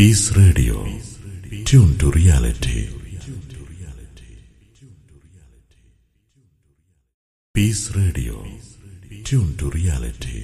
Peace Radio. Tune to reality. Peace Radio. Tune to reality.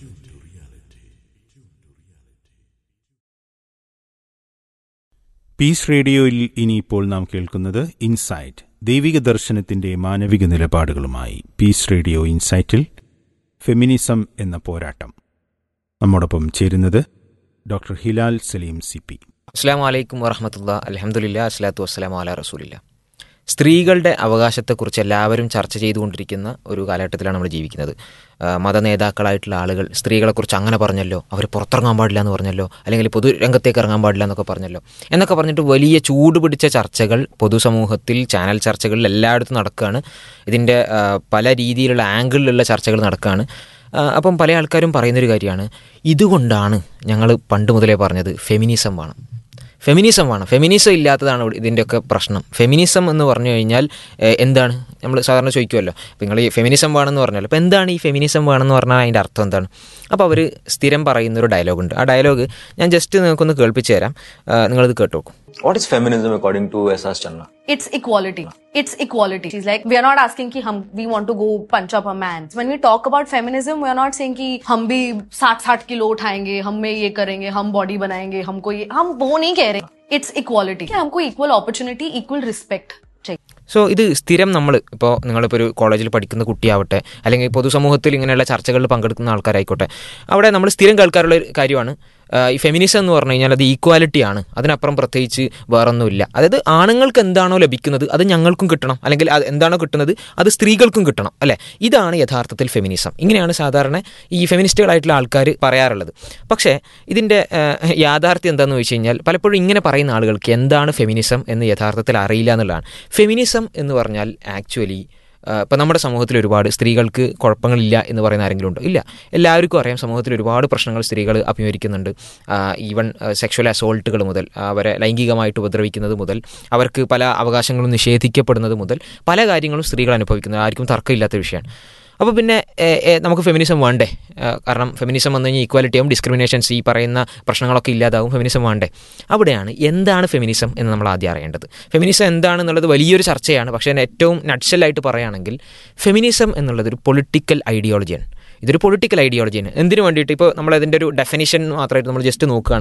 Peace റേഡിയോയിൽ ഇനിയിപ്പോൾ നാം കേൾക്കുന്നത് ഇൻസൈറ്റ് ദൈവിക ദർശനത്തിന്റെ മാനവിക നിലപാടുകളുമായി പീസ് റേഡിയോ ഇൻസൈറ്റിൽ ഫെമിനിസം എന്ന പോരാട്ടം നമ്മോടൊപ്പം ചേരുന്നത് doctor Hilal Salim C P അസ്സാം വലൈക്കും വറഹമത്തുള്ള അലഹമുല്ല അസ്ലാത്തു വസ്സലാം അല റസൂലില്ല സ്ത്രീകളുടെ അവകാശത്തെക്കുറിച്ച് എല്ലാവരും ചർച്ച ചെയ്തുകൊണ്ടിരിക്കുന്ന ഒരു കാലഘട്ടത്തിലാണ് നമ്മൾ ജീവിക്കുന്നത് ആ, മത നേതാക്കളായിട്ടുള്ള ആളുകൾ സ്ത്രീകളെക്കുറിച്ച് അങ്ങനെ പറഞ്ഞല്ലോ അവർ പുറത്തിറങ്ങാൻ പാടില്ല എന്ന് പറഞ്ഞല്ലോ അല്ലെങ്കിൽ പൊതുരംഗത്തേക്ക് ഇറങ്ങാൻ പാടില്ല എന്നൊക്കെ പറഞ്ഞല്ലോ എന്നൊക്കെ പറഞ്ഞിട്ട് വലിയ ചൂട് പിടിച്ച ചർച്ചകൾ പൊതുസമൂഹത്തിൽ ചാനൽ ചർച്ചകളിൽ എല്ലായിടത്തും നടക്കുകയാണ് ഇതിൻ്റെ ആ, പല രീതിയിലുള്ള ആംഗിളിലുള്ള ചർച്ചകൾ നടക്കുകയാണ് ആ, അപ്പം പല ആൾക്കാരും പറയുന്നൊരു കാര്യമാണ് ഇതുകൊണ്ടാണ് ഞങ്ങൾ പണ്ട് മുതലേ പറഞ്ഞത് ഫെമിനിസം വേണം ഫെമിനിസം വേണം ഫെമിനിസം ഇല്ലാത്തതാണ് ഇവിടെ ഇതിൻ്റെയൊക്കെ പ്രശ്നം ഫെമിനിസം എന്ന് പറഞ്ഞു കഴിഞ്ഞാൽ ഏഹ്, എന്താണ് നമ്മൾ സാധാരണ ചോദിക്കുമല്ലോ അപ്പോൾ നിങ്ങൾ ഈ ഫെമിനിസം വേണമെന്ന് പറഞ്ഞല്ലോ അപ്പോൾ എന്താണ് ഈ ഫെമിനിസം വേണമെന്ന് പറഞ്ഞാൽ അതിൻ്റെ അർത്ഥം എന്താണ് അപ്പോൾ അവർ സ്ഥിരം പറയുന്നൊരു ഡയലോഗുണ്ട് ആ ഡയലോഗ് ഞാൻ ജസ്റ്റ് നിങ്ങൾക്കൊന്ന് കേൾപ്പിച്ച് തരാം ആ, നിങ്ങളിത് കേട്ട് നോക്കും What is feminism according to S.S. Channa? it's equality. It's equality. She's like, we are not asking ki hum, we want to go punch up a man. When we talk about feminism, we are not saying कि हम भी साठ साठ kilo उठाएंगे हम में ये करेंगे हम बॉडी बनाएंगे हमको ये हम वो नहीं कह रहे इट्स इक्वालिटी हमको इक्वल अपॉर्चुनिटी इक्वल रिस्पेक्ट चाहिए സോ ഇത് സ്ഥിരം നമ്മൾ ഇപ്പോൾ നിങ്ങളിപ്പോൾ ഒരു കോളേജിൽ പഠിക്കുന്ന കുട്ടിയാവട്ടെ അല്ലെങ്കിൽ പൊതുസമൂഹത്തിൽ ഇങ്ങനെയുള്ള ചർച്ചകളിൽ പങ്കെടുക്കുന്ന ആൾക്കാരായിക്കോട്ടെ അവിടെ നമ്മൾ സ്ഥിരം കേൾക്കാറുള്ള ഒരു കാര്യമാണ് ആ, ഈ ഫെമിനിസം എന്ന് പറഞ്ഞു കഴിഞ്ഞാൽ അത് ഈക്വാലിറ്റി ആണ് അതിനപ്പുറം പ്രത്യേകിച്ച് വേറൊന്നുമില്ല അതായത് ആണുങ്ങൾക്ക് എന്താണോ ലഭിക്കുന്നത് അത് ഞങ്ങൾക്കും കിട്ടണം അല്ലെങ്കിൽ അത് എന്താണോ കിട്ടുന്നത് അത് സ്ത്രീകൾക്കും കിട്ടണം അല്ലേ ഇതാണ് യഥാർത്ഥത്തിൽ ഫെമിനിസം ഇങ്ങനെയാണ് സാധാരണ ഈ ഫെമിനിസ്റ്റുകളായിട്ടുള്ള ആൾക്കാർ പറയാറുള്ളത് പക്ഷേ ഇതിൻ്റെ ആ, യാഥാർത്ഥ്യം എന്താണെന്ന് വെച്ച് കഴിഞ്ഞാൽ പലപ്പോഴും ഇങ്ങനെ പറയുന്ന ആളുകൾക്ക് എന്താണ് ഫെമിനിസം എന്ന് യഥാർത്ഥത്തിൽ അറിയില്ല എന്നുള്ളതാണ് ഫെമിനിസം എന്ന് പറഞ്ഞാൽ ആക്ച്വലി ഇപ്പം നമ്മുടെ സമൂഹത്തിൽ ഒരുപാട് സ്ത്രീകൾക്ക് കുഴപ്പങ്ങളില്ല എന്ന് പറയുന്ന ആരെങ്കിലും ഉണ്ടോ ഇല്ല എല്ലാവർക്കും അറിയാം സമൂഹത്തിൽ ഒരുപാട് പ്രശ്നങ്ങൾ സ്ത്രീകൾ അഭിമുഖീകരിക്കുന്നുണ്ട് ഈവൻ സെക്ഷൽ അസോൾട്ടുകൾ മുതൽ അവരെ ലൈംഗികമായിട്ട് ഉപദ്രവിക്കുന്നത് മുതൽ അവർക്ക് പല അവകാശങ്ങളും നിഷേധിക്കപ്പെടുന്നത് മുതൽ പല കാര്യങ്ങളും സ്ത്രീകൾ അനുഭവിക്കുന്നത് ആർക്കും തർക്കമില്ലാത്ത വിഷയമാണ് അപ്പോൾ പിന്നെ ഏ, ഏ, നമുക്ക് ഫെമിനിസം വേണ്ടേ ആ, കാരണം ഫെമിനിസം വന്നു കഴിഞ്ഞാൽ ഈക്വാലിറ്റിയും ഡിസ്ക്രിമിനേഷൻസ് ഈ പറയുന്ന പ്രശ്നങ്ങളൊക്കെ ഇല്ലാതാവും ഫെമിനിസം വേണ്ടേ അവിടെയാണ് എന്താണ് ഫെമിനിസം എന്ന് നമ്മൾ ആദ്യം അറിയേണ്ടത് ഫെമിനിസം എന്താണെന്നുള്ളത് വലിയൊരു ചർച്ചയാണ് പക്ഷേ അതിന് ഏറ്റവും നട്സലായിട്ട് പറയുകയാണെങ്കിൽ ഫെമിനിസം എന്നുള്ളത് ഒരു പൊളിറ്റിക്കൽ ഐഡിയോളജിയാണ് ഇതൊരു പൊളിറ്റിക്കൽ ഐഡിയോളജിയാണ് എന്തിനു വേണ്ടിയിട്ട് ഇപ്പോൾ നമ്മൾ അതിൻ്റെ ഒരു ഡെഫിനിഷൻ മാത്രമായിട്ട് നമ്മൾ ജസ്റ്റ് നോക്കുകയാണ്